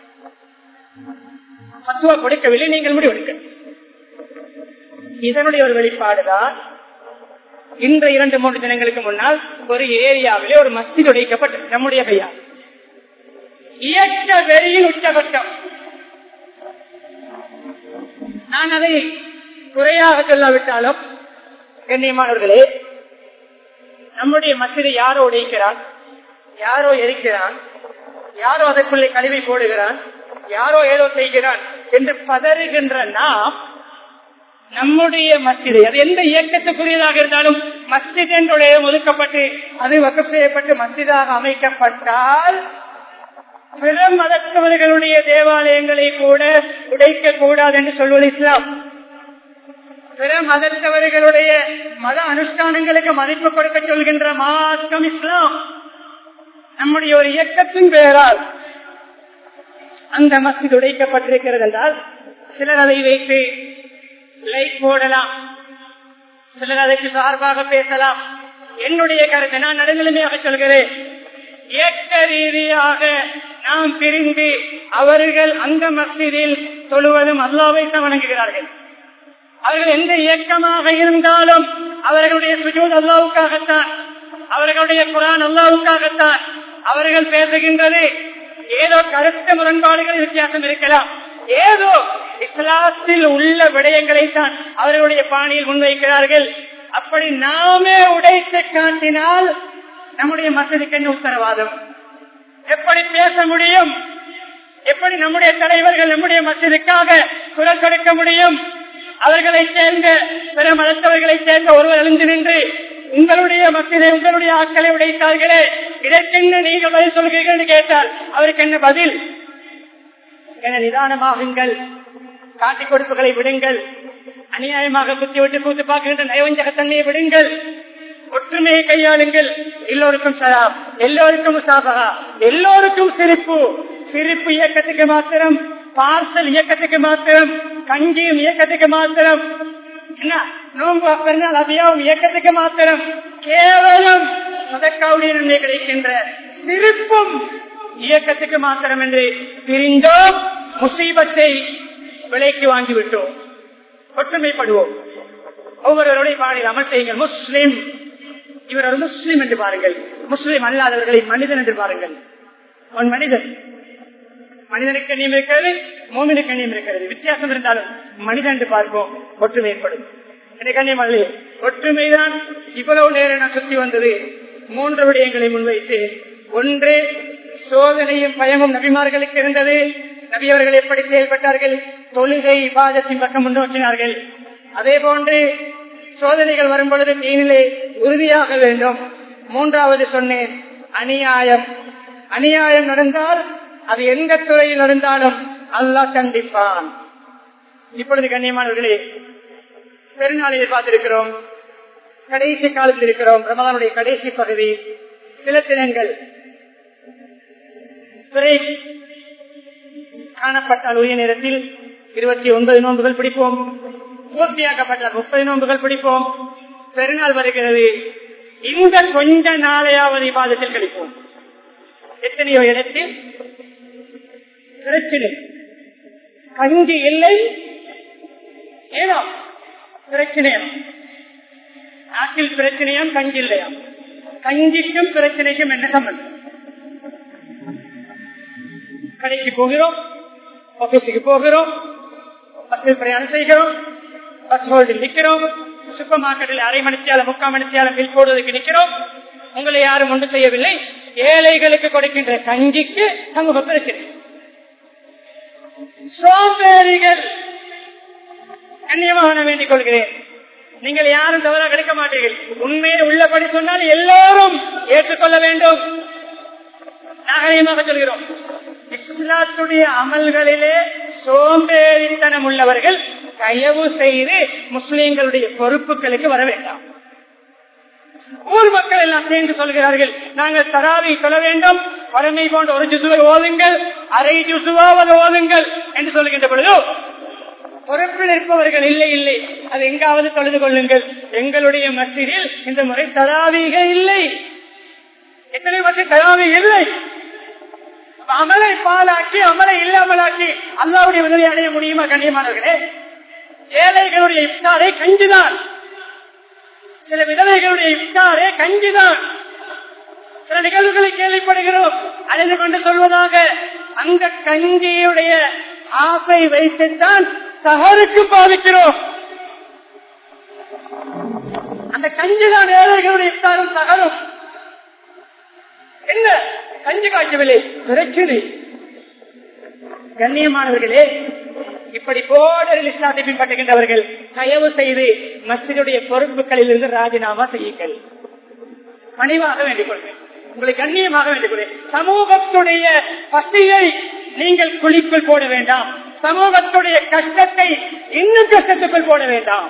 பத்துவா கொடுக்கவில்லை நீங்கள் முடிவெடுக்க இதனுடைய ஒரு வெளிப்பாடுதான் இன்ற இரண்டு மூன்று தினங்களுக்கு முன்னால் ஒரு ஏரியாவிலே ஒரு மஸ்ஜித் உடைக்கப்பட்டது நம்முடைய கையால் இயக்க வெறியின் உச்சபட்சம் நான் அதை குறையாக சொல்லாவிட்டாலும் கண்ணியமானவர்களே நம்முடைய மசிதை யாரோ உடைக்கிறான் யாரோ எரிக்கிறான் யாரோ அதற்குள்ளே கழிவை போடுகிறான் யாரோ ஏதோ செய்கிறான் என்று பதறுகின்ற நாம் நம்முடைய மஸ்ஜிதை அது எந்த இயக்கத்துக்குரியதாக இருந்தாலும் மஸ்ஜித் என்றுடைய ஒதுக்கப்பட்டு அது வகுப்பு செய்யப்பட்டு மஸ்ஜிதாக அமைக்கப்பட்டால் பிற மதத்தவர்களுடைய தேவாலயங்களை கூட உடைக்க கூடாது என்று சொல்வது இஸ்லாம் பிற மதத்தவர்களுடைய மத அனுஷ்டானங்களுக்கு மதிப்பு கொடுக்க சொல்கின்ற மார்க்கம் இஸ்லாம் நம்முடைய ஒரு இயக்கத்தின் பெயரால் அந்த மஸ்ஜித் உடைக்கப்பட்டிருக்கிறது என்றால் சிலர் அதை வைத்து லைட் போடலாம் சிலர் அதற்கு சார்பாக பேசலாம் என்னுடைய கருத்தை நான் நடுநிலைமையாக சொல்கிறேன் இயக்க ரீதியாக நாம் பிரிந்து அவர்கள் அந்த மஸ்ஜிதில் தொழுவதும் அல்லாவை வணங்குகிறார்கள் அவர்கள் எந்த இயக்கமாக இருந்தாலும் அவர்களுடைய சுஜூத் அல்லாவுக்காகத்தான் அவர்களுடைய குரான் அல்லாவுக்காகத்தான் அவர்கள் பேசுகின்றது ஏதோ கருத்து முரண்பாடுகள் வித்தியாசம் இருக்கலாம் ஏதோ இஸ்லாத்தில் உள்ள விடயங்களை தான் அவர்களுடைய பாணியில் முன்வைக்கிறார்கள் அப்படி நாமே உடைத்து காட்டினால் நம்முடைய மசதிக்கு என்ன உத்தரவாதம் எப்படி பேச முடியும் எப்படி நம்முடைய தலைவர்கள் நம்முடைய மசதிக்காக குரல் கொடுக்க முடியும் அவர்களை சேர்ந்த பிற மதத்தவர்களை சேர்ந்த ஒருவர் எழுந்து நின்று உங்களுடைய மக்களை உங்களுடைய ஆட்களை உடைத்தார்களே இதற்கென்ன நீங்கள் பதில் சொல்கிறீர்கள் என்று கேட்டால் அவருக்கு என்ன பதில் என நிதானமாகுங்கள் காட்டி கொடுப்புகளை விடுங்கள் அநியாயமாக குத்தி விட்டு கூத்து பார்க்கின்ற நயவஞ்சகத்தன்மையை விடுங்கள் ஒற்றுமையை கையாளுங்கள் எல்லோருக்கும் சலாம் எல்லோருக்கும் முசாபகா எல்லோருக்கும் சிரிப்பு சிரிப்பு இயக்கத்துக்கு மாத்திரம் பார்சல் இயக்கத்துக்கு மாத்திரம் கஞ்சியும் இயக்கத்துக்கு மாத்திரம் என்ன நோன்பு பெருநாள் அபியாவும் இயக்கத்துக்கு மாத்திரம் கேவலம் சதக்காவுடைய நன்மை கிடைக்கின்ற சிரிப்பும் இயக்கத்துக்கு மாத்திரம் என்று பிரிந்தோம் முசீபத்தை விலைக்கு வாங்கிவிட்டோம் ஒற்றுமைப்படுவோம் ஒவ்வொருவருடைய பாடலில் அமல் செய்யுங்கள் முஸ்லிம் இவர் ஒரு முஸ்லிம் என்று பாருங்கள் முஸ்லிம் அல்லாதவர்களை மனிதன் என்று பாருங்கள் ஒரு மனிதன் மனிதனுக்கு எண்ணியம் இருக்கிறது மோமினுக்கு எண்ணியம் இருக்கிறது வித்தியாசம் இருந்தாலும் மனிதன் என்று பார்ப்போம் ஒற்றுமை ஏற்படும் கண்ணியமல்லே ஒற்றுமைதான் இவ்வளவு நேரம் நான் சுத்தி வந்தது மூன்று விடயங்களை முன்வைத்து ஒன்று சோதனையும் பயமும் நபிமார்களுக்கு இருந்தது நபி அவர்கள் எப்படி செயல்பட்டார்கள் தொழுகை பாதத்தின் பக்கம் முன்னோக்கினார்கள் அதே போன்று சோதனைகள் வரும் பொழுது தீனிலே உறுதியாக வேண்டும் மூன்றாவது சொன்னேன் அநியாயம் அநியாயம் நடந்தால் அது எந்த துறையில் நடந்தாலும் அல்லாஹ் கண்டிப்பான் இப்பொழுது கண்ணியமானவர்களே பெருநாளில் பார்த்திருக்கிறோம் கடைசி காலத்தில் இருக்கிறோம் ரமதானுடைய கடைசி பகுதி சில தினங்கள் பிறை காணப்பட்டால் உரிய நேரத்தில் இருபத்தி ஒன்பது நோன்புகள் பிடிப்போம் பூர்த்தியாக்கப்பட்டால் முப்பது நோன்புகள் பிடிப்போம் பெருநாள் வருகிறது இந்த கொஞ்ச நாளையாவது பாதத்தில் கழிப்போம் எத்தனையோ இடத்தில் பிரச்சனை கஞ்சி இல்லை ஏதோ பிரச்சனையா நாட்டில் பிரச்சனையாம் கஞ்சி இல்லையா கஞ்சிக்கும் பிரச்சனைக்கும் என்ன சம்பந்தம் கடைக்கு போகிறோம் ஆபீஸுக்கு போகிறோம் பஸ்ஸில் பிரயாணம் செய்கிறோம் பஸ் ஹோல்டில் நிற்கிறோம் சூப்பர் மார்க்கெட்டில் அரை மணித்தியால முக்கால் மணித்தியால பில் போடுவதற்கு நிற்கிறோம் உங்களை யாரும் ஒன்று செய்யவில்லை ஏழைகளுக்கு கொடுக்கின்ற கஞ்சிக்கு சமூக பிரச்சனை சோம்பேறிகள் கண்ணியமாக வேண்டிக் கொள்கிறேன் நீங்கள் யாரும் தவறாக கிடைக்க மாட்டீர்கள் உண்மையை உள்ளபடி சொன்னால் எல்லோரும் ஏற்றுக்கொள்ள வேண்டும் நாகரீகமாக சொல்கிறோம் இஸ்லாத்துடைய அமல்களிலே சோம்பேறித்தனம் உள்ளவர்கள் தயவு செய்து முஸ்லிம்களுடைய பொறுப்புகளுக்கு வர வேண்டாம் ஊர் மக்கள் எல்லாம் சேர்ந்து சொல்கிறார்கள் நாங்கள் தராவி சொல்ல வேண்டும் வறுமை போன்ற ஒரு ஜுசுவை ஓதுங்கள் அரை ஜுசுவாவது ஓதுங்கள் என்று சொல்லுகின்ற பொழுது பொறுப்பில் இருப்பவர்கள் இல்லை இல்லை அது எங்காவது தொழுது கொள்ளுங்கள் எங்களுடைய மசிதில் இந்த முறை தராவீக இல்லை எத்தனை மசித் தராவீக இல்லை அமலை பாலாக்கி அமலை இல்லாமலாக்கி அல்லாவுடைய உதவி அடைய முடியுமா கண்ணியமானவர்களே ஏழைகளுடைய இஃப்தாரை கஞ்சிதான் சில விதவைகளுடைய இஃப்தாரே கஞ்சிதான் சில நிகழ்வுகளை கேள்விப்படுகிறோம் அழைந்து கொண்டு சொல்வதாக அந்த கஞ்சியுடைய ஆசை வைத்துத்தான் சகருக்கு பாதிக்கிறோம் அந்த கஞ்சிதான் ஏழைகளுடைய இஃப்தாரும் சகரும் என்ன கஞ்சி காய்ச்சவில்லை பிரச்சனை கண்ணியமானவர்களே இப்படி போடரில் இஸ்லாத்தை பின்பற்றுகின்றவர்கள் தயவு செய்து மஸ்ஜிதுடைய பொறுப்புகளில் இருந்து ராஜினாமா செய்யுங்கள் பணிவாக வேண்டிக் கொள்வேன் உங்களை கண்ணியமாக வேண்டிக் கொள்வேன் சமூகத்துடைய பசியை நீங்கள் குழிக்குள் போட வேண்டாம் சமூகத்துடைய கஷ்டத்தை இன்னும் கஷ்டத்துக்குள் போட வேண்டாம்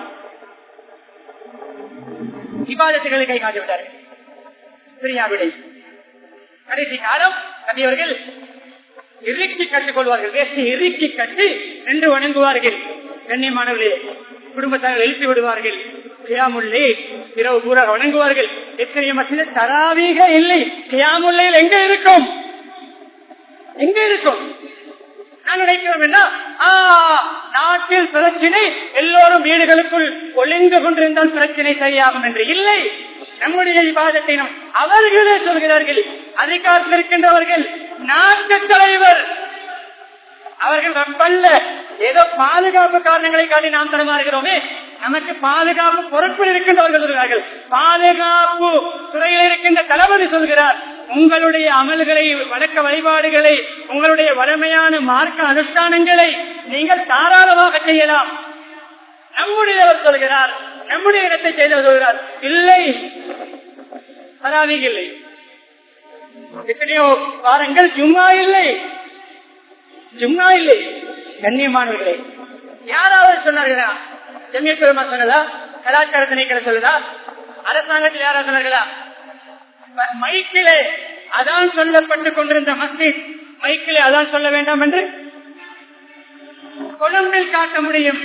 விவாதத்துகளை கை காட்டி விட்டார்கள் பிரியாவிடை கடைசி காலம் நபியவர்கள் இறுக்கி கட்டிக் கொள்வார்கள் வேஷ்டி இறுக்கி கட்டி நின்று வணங்குவார்கள் கண்ணியமானவர்களே குடும்பத்தார்கள் எழுப்பி விடுவார்கள் கியாமுல்லை இரவு பூரா வணங்குவார்கள் எத்தனை மசித தராவீக இல்லை கியாமுல்லையில் எங்க இருக்கும் எங்க இருக்கும் நான் நினைக்கிறோம் என்ன நாட்டில் பிரச்சனை எல்லோரும் வீடுகளுக்குள் ஒளிந்து கொண்டிருந்தால் பிரச்சனை சரியாகும் என்று இல்லை நம்முடைய விவாதத்தை நாம் அவர்களே சொல்கிறார்கள் அதிகாரத்தில் இருக்கின்றவர்கள் நாட்டு தலைவர் அவர்கள் ரப்பல்ல ஏதோ பாதுகாப்பு காரணங்களை காட்டி நாம் தடுமாறுகிறோமே நமக்கு பாதுகாப்பு பொறுப்பில் இருக்கின்றவர்கள் சொல்கிறார்கள் பாதுகாப்பு துறையில் இருக்கின்ற தளபதி சொல்கிறார் உங்களுடைய அமல்களை வழக்க வழிபாடுகளை உங்களுடைய வலிமையான மார்க்க அனுஷ்டானங்களை நீங்கள் தாராளமாக செய்யலாம் நம்முடையவர் சொல்கிறார் நம்முடைய இடத்தை செய்தவர் சொல்கிறார் இல்லை பராவீக இல்லை எத்தனையோ வாரங்கள் ஜும்மா இல்லை ஜும்மா இல்லை கண்ணியமானவர்களே யாராவது சொன்னார்களா ஜமிய பெருமா சொன்னதா கலாச்சார திணைக்களை சொல்லுதா அரசாங்கத்தில் யாராவது சொன்னார்களா மைக்கிலே அதான் சொல்லப்பட்டுக் கொண்டிருந்த மஸ்ஜித் மைக்கிலே அதான் சொல்ல வேண்டாம் என்று கொழும்பில் காட்ட முடியும்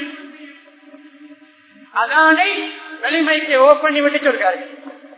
அதானை வெளிமைக்கு ஓ பண்ணி விட்டு சொல்கிறார்கள்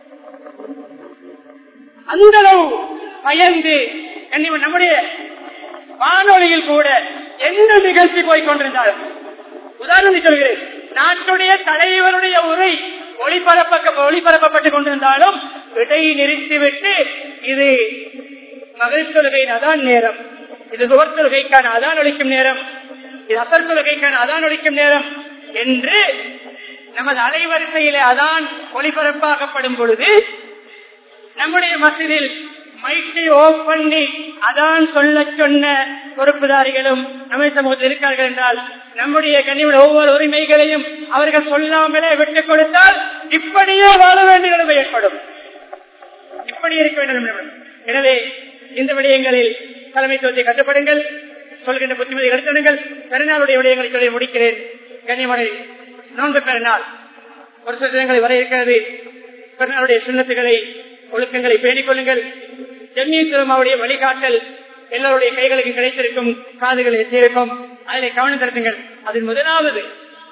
அந்த அளவு பயந்து நம்முடைய வானொலியில் கூட எந்த நிகழ்ச்சி போய் கொண்டிருந்தாலும் உதாரணம் சொல்கிறேன் நாட்டுடைய தலைவருடைய உரை ஒளிபரப்ப ஒளிபரப்பப்பட்டுக் கொண்டிருந்தாலும் இடை நிறுத்திவிட்டு இது மகள் தொழுகையின் அதான் நேரம் இது சுவர் தொழுகைக்கான அதான் ஒழிக்கும் நேரம் இது அசர் தொழுகைக்கான அதான் ஒழிக்கும் நேரம் என்று நமது அலைவரிசையில அதான் ஒளிபரப்பாக்கப்படும் பொழுது நம்முடைய மசிதில் மைக்கை ஓப் பண்ணி அதான் சொல்ல சொன்ன பொறுப்புதாரிகளும் நம்ம சமூகத்தில் இருக்கார்கள் என்றால் நம்முடைய கனிவுட ஒவ்வொரு உரிமைகளையும் அவர்கள் சொல்லாமலே விட்டுக் கொடுத்தால் இப்படியே வாழ வேண்டிய நிலைமை ஏற்படும் இப்படி இருக்க வேண்டும் எனவே இந்த விடயங்களில் தலைமைத்துவத்தை கட்டுப்படுங்கள் சொல்கின்ற புத்திமதி எடுத்துடுங்கள் பெருநாளுடைய விடயங்களை சொல்லி முடிக்கிறேன் கனிமனை நோன்பு பெருநாள் ஒரு சில தினங்களை வர இருக்கிறது பெருநாளுடைய சுண்ணத்துகளை ஒழுக்கங்களை பேணிக் கொள்ளுங்கள் ஜெம்மியுடைய வழிகாட்டல் எல்லோருடைய கைகளுக்கு கிடைத்திருக்கும் காதுகள் எத்தியிருக்கும் அதில் கவனம் செலுத்துங்கள் அதில் முதலாவது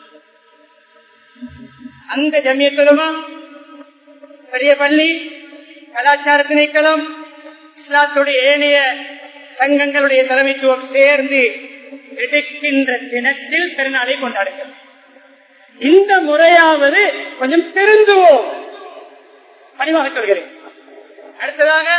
அந்த ஜமியத்துலமா பெரிய பள்ளி கலாச்சார திணைக்களம் இஸ்லாத்துடைய ஏனைய சங்கங்களுடைய தலைமைத்துவம் சேர்ந்து எடுக்கின்ற தினத்தில் பெருநாளை கொண்டாடுங்கள் இந்த முறையாவது கொஞ்சம் திருந்துவோம் பணிவாக சொல்கிறேன் அடுத்ததாக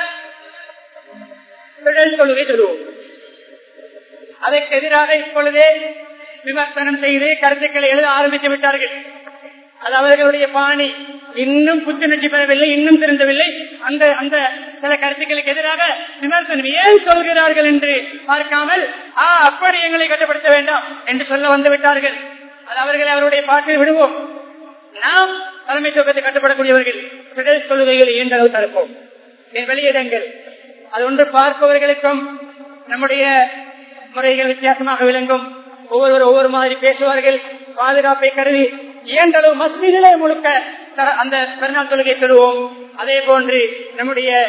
பிழல் தொழுகை சொல்லுவோம் அதற்கு எதிராக இப்பொழுதே விமர்சனம் செய்து கருத்துக்களை எழுத ஆரம்பித்து விட்டார்கள் அது அவர்களுடைய பாணி இன்னும் புத்துணர்ச்சி பெறவில்லை இன்னும் திருந்தவில்லை அந்த அந்த சில கருத்துக்களுக்கு எதிராக விமர்சனம் ஏன் சொல்கிறார்கள் என்று பார்க்காமல் ஆ அப்படி எங்களை கட்டுப்படுத்த வேண்டாம் என்று சொல்ல வந்து விட்டார்கள் அது அவர்களை அவருடைய பாட்டில் விடுவோம் நாம் தலைமை துவக்கத்தை கட்டுப்படக்கூடியவர்கள் பிடல் தொழுகைகள் இயன்ற அளவு தடுப்போம் வெளியிடங்கள் அது ஒன்று பார்ப்பவர்களுக்கும் நம்முடைய முறைகள் வித்தியாசமாக விளங்கும் ஒவ்வொருவர் ஒவ்வொரு மாதிரி பேசுவார்கள் பாதுகாப்பை கருதி இயன்றளவு மஸ்ஜிதிலே முழுக்க அந்த பெருநாள் தொழுகை சொல்லுவோம் அதே போன்று நம்முடைய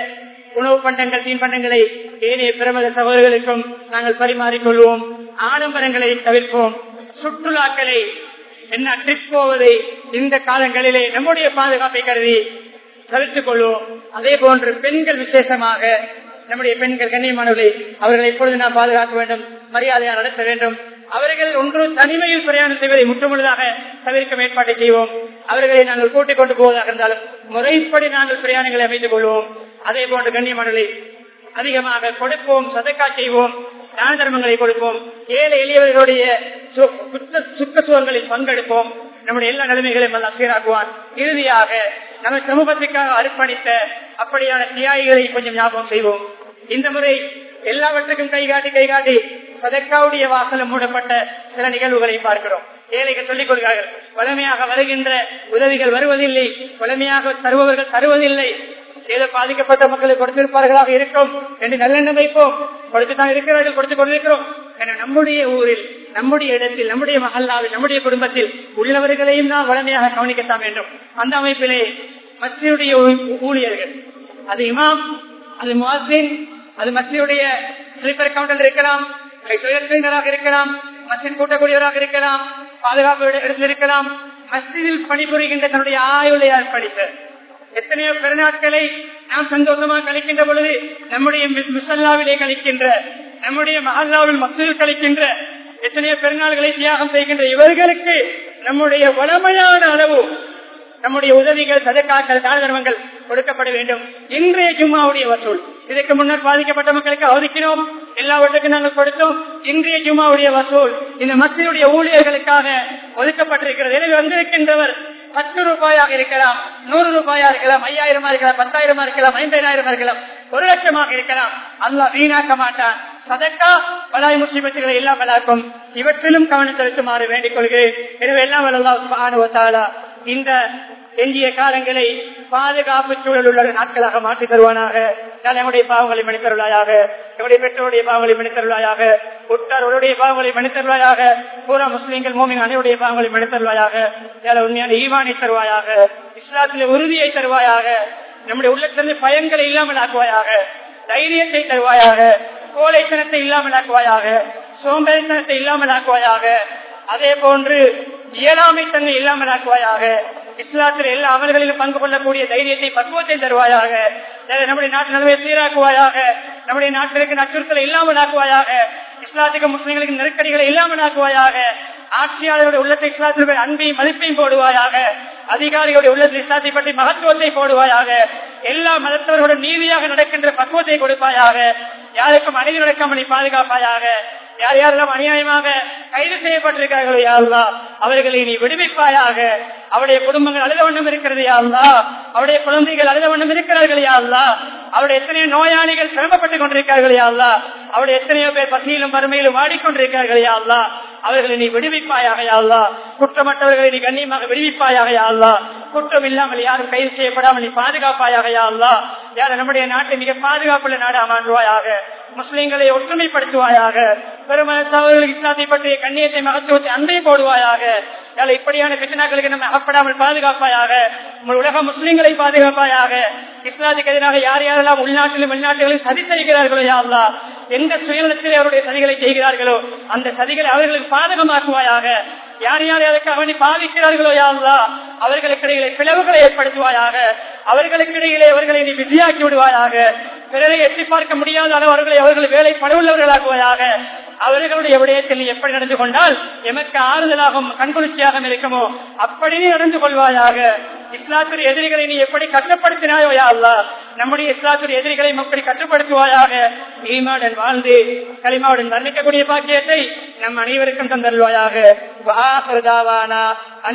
உணவு பண்டங்கள் தீன் பண்டங்களை ஏனைய பிரமத சகோதரர்களுக்கும் நாங்கள் பரிமாறிக்கொள்வோம் ஆடம்பரங்களை தவிர்ப்போம் சுற்றுலாக்களை என்ன ட்ரிப் போவதை இந்த காலங்களிலே நம்முடைய பாதுகாப்பை கருதி தவிர்த்துக் கொள்வோம் அதே போன்று பெண்கள் விசேஷமாக நம்முடைய பெண்கள் கண்ணியமானவர்களை அவர்களை எப்பொழுது நாம் பாதுகாக்க வேண்டும் மரியாதையாக நடத்த வேண்டும் அவர்கள் ஒன்று தனிமையில் பிரயாணம் செய்வதை முற்றுமுழுதாக தவிர்க்கும் ஏற்பாட்டை செய்வோம் அவர்களை நாங்கள் கூட்டிக் கொண்டு போவதாக இருந்தாலும் முறைப்படி நாங்கள் பிரயாணங்களை அமைத்துக் கொள்வோம் அதே போன்று கண்ணியமானவர்களை அதிகமாக கொடுப்போம் சதக்கா செய்வோம் தான தர்மங்களை கொடுப்போம் ஏழை எளியவர்களுடைய சு- குற்ற- சுக்க சுகங்களில் பங்கெடுப்போம் நம்முடைய எல்லா நிலைமைகளையும் எல்லாம் சீராக்குவான் இறுதியாக நம்ம சமூகத்திற்காக அர்ப்பணித்த அப்படியான தியாகிகளை கொஞ்சம் ஞாபகம் செய்வோம் இந்த முறை எல்லாவற்றுக்கும் கை காட்டி கை காட்டி சதக்காவுடைய வாசலம் மூடப்பட்ட சில நிகழ்வுகளை பார்க்கிறோம் ஏழைகள் சொல்லிக் கொள்கிறார்கள் வலிமையாக வருகின்ற உதவிகள் வருவதில்லை வலிமையாக தருபவர்கள் தருவதில்லை ஏதோ பாதிக்கப்பட்ட மக்களுக்கு கொடுத்திருப்பார்களாக இருக்கும் என்று நல்லெண்ணம் வைப்போம் கொடுத்துதான் இருக்கிறார்கள் கொடுத்துக் கொண்டிருக்கிறோம் என நம்முடைய ஊரில் நம்முடைய இடத்தில் நம்முடைய மகல்லாவில் நம்முடைய குடும்பத்தில் உள்ளவர்களையும் தான் வளமையாக கவனிக்கத்தான் வேண்டும் அந்த அமைப்பிலே மத்தியுடைய ஊழியர்கள் அது இமாம் அது முவாசின் அது மத்தியுடைய ஸ்லீப்பர் கவுண்டர் இருக்கலாம் கிளீனராக இருக்கலாம் மஸ்ஜித் கூட்டக்கூடியவராக இருக்கலாம் பாதுகாப்பு இடத்தில் இருக்கலாம் மஸ்ஜிதில் பணிபுரிகின்ற தன்னுடைய ஆயுளை அர்ப்பணித்த எத்தனையோ பெருநாட்களை நாம் சந்தோஷமாக கழிக்கின்ற பொழுது நம்முடைய மி- முசல்லாவிலே கழிக்கின்ற நம்முடைய மஹல்லாவில் மசூல் கழிக்கின்ற எத்தனையோ பெருநாள்களை தியாகம் செய்கின்ற இவர்களுக்கு நம்முடைய வளமையான அளவு நம்முடைய உதவிகள் சதக்காக்கள் தான தர்மங்கள் கொடுக்கப்பட வேண்டும் இன்றைய ஜும்மாவுடைய வசூல் இதற்கு முன்னர் பாதிக்கப்பட்ட மக்களுக்கு அவதிக்கிறோம் எல்லாவற்றுக்கும் நாங்கள் கொடுத்தோம் இன்றைய ஜும்மாவுடைய வசூல் இந்த மக்களுடைய ஊழியர்களுக்காக ஒதுக்கப்பட்டிருக்கிறது எனவே வந்திருக்கின்றவர் பத்து ரூபாயாக இருக்கலாம் நூறு ரூபாயா இருக்கலாம் ஐயாயிரமா இருக்கலாம் பத்தாயிரமா இருக்கலாம் ஐம்பதாயிரமா இருக்கலாம் ஒரு லட்சமாக இருக்கலாம் அல்லாஹ் வீணாக்க மாட்டான் சதக்கா பலாய் முஸ்லிமத்துகளை எல்லாம் வளர்க்கும் இவற்றிலும் கவனம் செலுத்துமாறு வேண்டிக் கொள்கிறேன் எனவே எல்லாம் வல்லா இந்த எஞ்சிய காலங்களை பாதுகாப்பு சூழல் உள்ள நாட்களாக மாற்றி தருவானாக யாழ் எங்களுடைய பாவங்களை மன்னித்தருளாயாக எங்களுடைய பெற்றோருடைய பாவங்களை மன்னித்தருளாயாக உற்றார்களுடைய பாவங்களை மன்னித்தருளாயாக பூரா முஸ்லீம்கள் மோமின் அனைவருடைய பாவங்களை மன்னித்தருளாயாக யாழ் உண்மையான ஈவானை தருவாயாக இஸ்லாத்திலே உறுதியை தருவாயாக நம்முடைய உள்ளத்திலிருந்து பயங்களை இல்லாமல் ஆக்குவாயாக தைரியத்தை தருவாயாக கோழைத்தனத்தை இல்லாமல் ஆக்குவாயாக சோம்பேறித்தனத்தை இல்லாமல் ஆக்குவாயாக அதே போன்று இயலாமை தன்மை இல்லாமல் ஆக்குவாயாக இஸ்லாத்தில் எல்லா அமல்களிலும் பங்கு கொள்ளக்கூடிய தைரியத்தை பக்குவத்தை தருவாயாக எனவே நம்முடைய நாட்டு நிலைமையை சீராக்குவாயாக நம்முடைய நாட்டிற்கு அச்சுறுத்தலை இல்லாமல் ஆக்குவாயாக இஸ்லாத்துக்கு முஸ்லிம்களுக்கு நெருக்கடிகளை இல்லாமல் ஆக்குவாயாக ஆட்சியாளர்களுடைய உள்ளத்தை இஸ்லாத்தினுடைய அன்பையும் மதிப்பையும் போடுவாயாக அதிகாரிகளுடைய உள்ளத்தில் இஸ்லாத்தை பற்றி மகத்துவத்தை போடுவாயாக எல்லா மதத்தவர்களுடன் நீதியாக நடக்கின்ற பக்குவத்தை கொடுப்பாயாக யாருக்கும் அநீதி நடக்காமல் நீ பாதுகாப்பாயாக யார் யாரெல்லாம் அநியாயமாக கைது செய்யப்பட்டிருக்கிறார்களோ யாருலா அவர்களை நீ விடுவிப்பாயாக அவருடைய குடும்பங்கள் அழுத வண்ணம் இருக்கிறது யாருலா அவருடைய குழந்தைகள் அழுத வண்ணம் இருக்கிறார்கள் யாருலா அவருடைய எத்தனையோ நோயாளிகள் சிரமப்பட்டுக் கொண்டிருக்கிறார்கள் யாருலா அவருடைய எத்தனையோ பேர் பசியிலும் வறுமையிலும் வாடிக்கொண்டிருக்கிறார்கள் யாருலா அவர்களை நீ விடுவிப்பாயாக யாருலா குற்றமற்றவர்களை நீ கண்ணியமாக விடுவிப்பாயாக யாருலா குற்றம் இல்லாமல் யாரும் கைது செய்யப்படாமல் நீ பாதுகாப்பாயாக யாருலா யார் நம்முடைய நாட்டை மிக பாதுகாப்புள்ள நாடு அமர்வாயாக முஸ்லிம்களை ஒற்றுமைப்படுத்துவாயாக பெருமன சகோதரர்கள் இஸ்லாத்தை பற்றிய கண்ணியத்தை மகத்துவத்தை அன்பை போடுவாயாக யாழ் இப்படியான பித்தனாக்களுக்கு நம்ம அகப்படாமல் பாதுகாப்பாயாக உங்கள் உலக முஸ்லிம்களை பாதுகாப்பாயாக இஸ்லாத்துக்கு எதிராக யார் யாரெல்லாம் உள்நாட்டிலும் வெளிநாட்டிலும் சதி செய்கிறார்களோ யாருலா எந்த சுயநலத்தில் அவருடைய சதிகளை செய்கிறார்களோ அந்த சதிகளை அவர்களுக்கு பாதகமாக்குவாயாக யார் யார் அதற்கு அவனை பாதிக்கிறார்களோ யாருலா அவர்களுக்கு இடையிலே பிளவுகளை ஏற்படுத்துவாயாக அவர்களுக்கு இடையிலே அவர்களை நீ விதியாக்கி விடுவாயாக பிறரை எட்டி பார்க்க முடியாத அளவு அவர்களை அவர்கள் வேலை படவுள்ளவர்களாக்குவதாக அவர்களுடைய விடயத்தில் நீ எப்படி நடந்து கொண்டால் எமக்கு ஆறுதலாகவும் கண்குளிர்ச்சியாக இருக்குமோ அப்படியே நடந்து கொள்வாயாக இஸ்லாத்துடைய எதிரிகளை நீ எப்படி கட்டுப்படுத்தினாயோ யா அல்லாஹ் நம்முடைய இஸ்லாத்துடைய எதிரிகளை எப்படி கட்டுப்படுத்துவாயாக ஈமாடன் வாழ்ந்து களிமாவுடன் வர்ணிக்கக்கூடிய பாக்கியத்தை நம் அனைவருக்கும் தந்தருவாயாக